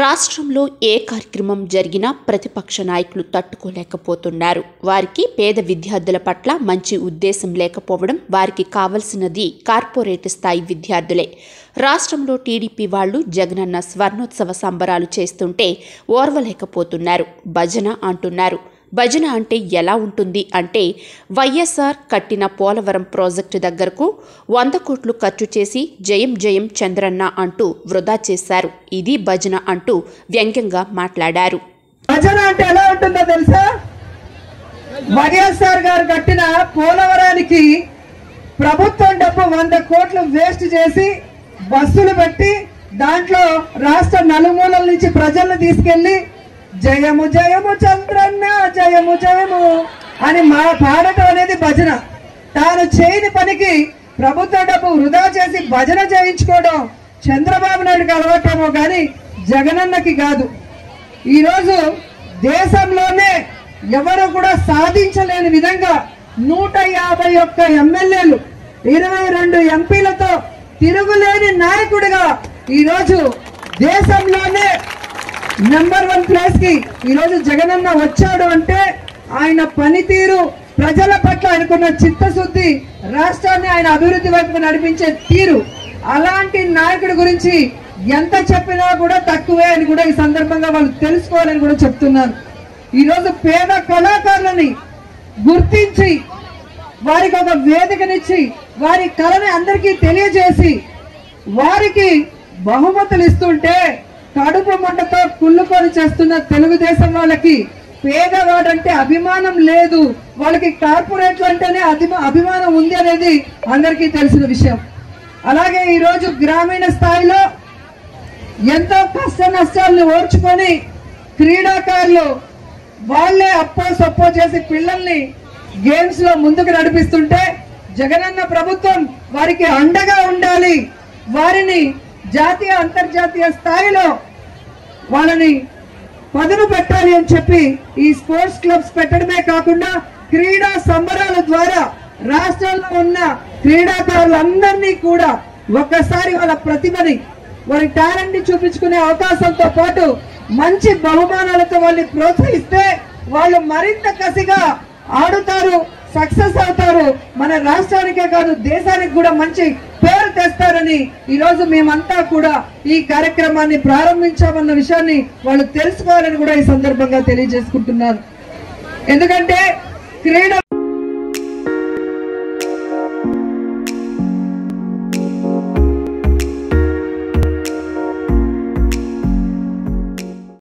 రాష్ట్రంలో ఏ కార్యక్రమం జరిగినా ప్రతిపక్ష నాయకులు తట్టుకోలేకపోతున్నారు వారికి పేద విద్యార్థుల పట్ల మంచి ఉద్దేశం లేకపోవడం వారికి కావలసినది కార్పొరేట్ స్థాయి విద్యార్థులే రాష్ట్రంలో టీడీపీ వాళ్లు జగనన్న స్వర్ణోత్సవ సంబరాలు చేస్తుంటే ఓర్వలేకపోతున్నారు భజన అంటున్నారు భజన అంటే ఎలా ఉంటుంది అంటే వైఎస్ఆర్ కట్టిన పోలవరం ప్రాజెక్టు దగ్గరకు వంద కోట్లు ఖర్చు చేసి జయం జయం చంద్రన్న అంటూ వృధా చేశారు ఇది భజన అంటూ వ్యంగ్యంగా మాట్లాడారు భజన అంటే ఎలా ఉంటుందో తెలుసా వైఎస్ఆర్ గారు కట్టిన పోలవరానికి ప్రభుత్వం డబ్బు వంద కోట్లు వేస్ట్ చేసి బస్సులు పెట్టి దాంట్లో రాష్ట్ర నలుమూలల నుంచి ప్రజలను తీసుకెళ్లి జయము జయము చంద్రన్న జయము జయము అని మా పాడటం అనేది భజన తాను చేయని పనికి ప్రభుత్వ డబ్బు వృధా చేసి భజన చేయించుకోవడం చంద్రబాబు నాయుడుకి అలవాటేమో కానీ జగనన్నకి కాదు ఈరోజు దేశంలోనే ఎవరు కూడా సాధించలేని విధంగా నూట యాభై ఒక్క ఎమ్మెల్యేలు ఇరవై రెండు ఎంపీలతో తిరుగులేని నాయకుడిగా ఈరోజు దేశంలోనే నెంబర్ వన్ ప్లేస్ కి ఈరోజు జగనన్న వచ్చాడు అంటే ఆయన పనితీరు ప్రజల పట్ల ఆయనకున్న చిత్తశుద్ధి రాష్ట్రాన్ని ఆయన అభివృద్ధి వైపు నడిపించే తీరు అలాంటి నాయకుడి గురించి ఎంత చెప్పినా కూడా తక్కువే అని కూడా ఈ సందర్భంగా వాళ్ళు తెలుసుకోవాలని కూడా చెప్తున్నారు ఈరోజు పేద కళాకారులని గుర్తించి వారికి ఒక వేదికనిచ్చి వారి కళని అందరికీ తెలియజేసి వారికి బహుమతులు ఇస్తుంటే కడుపు మంటతో కుళ్ళుకొని చేస్తున్న తెలుగుదేశం వాళ్ళకి పేదవాడంటే అభిమానం లేదు వాళ్ళకి కార్పొరేట్లు అంటేనే అభిమా అభిమానం ఉంది అనేది అందరికీ తెలిసిన విషయం అలాగే ఈరోజు గ్రామీణ స్థాయిలో ఎంతో కష్ట నష్టాలను ఓర్చుకొని క్రీడాకారులు వాళ్ళే అప్పో సప్పో చేసి పిల్లల్ని గేమ్స్ లో ముందుకు నడిపిస్తుంటే జగనన్న ప్రభుత్వం వారికి అండగా ఉండాలి వారిని జాతీయ అంతర్జాతీయ స్థాయిలో వాళ్ళని పదును పెట్టాలి అని చెప్పి ఈ స్పోర్ట్స్ క్లబ్స్ పెట్టడమే కాకుండా క్రీడా సంబరాల ద్వారా రాష్ట్రంలో ఉన్న క్రీడాకారులందరినీ కూడా ఒక్కసారి వాళ్ళ ప్రతిభని వారి టాలెంట్ ని చూపించుకునే అవకాశంతో పాటు మంచి బహుమానాలతో వాళ్ళని ప్రోత్సహిస్తే వాళ్ళు మరింత కసిగా ఆడుతారు సక్సెస్ అవుతారు మన రాష్ట్రానికే కాదు దేశానికి కూడా మంచి పేరు తెస్తారని ఈ రోజు మేమంతా కూడా ఈ కార్యక్రమాన్ని ప్రారంభించామన్న విషయాన్ని వాళ్ళు తెలుసుకోవాలని కూడా ఈ సందర్భంగా తెలియజేసుకుంటున్నారు ఎందుకంటే క్రీడ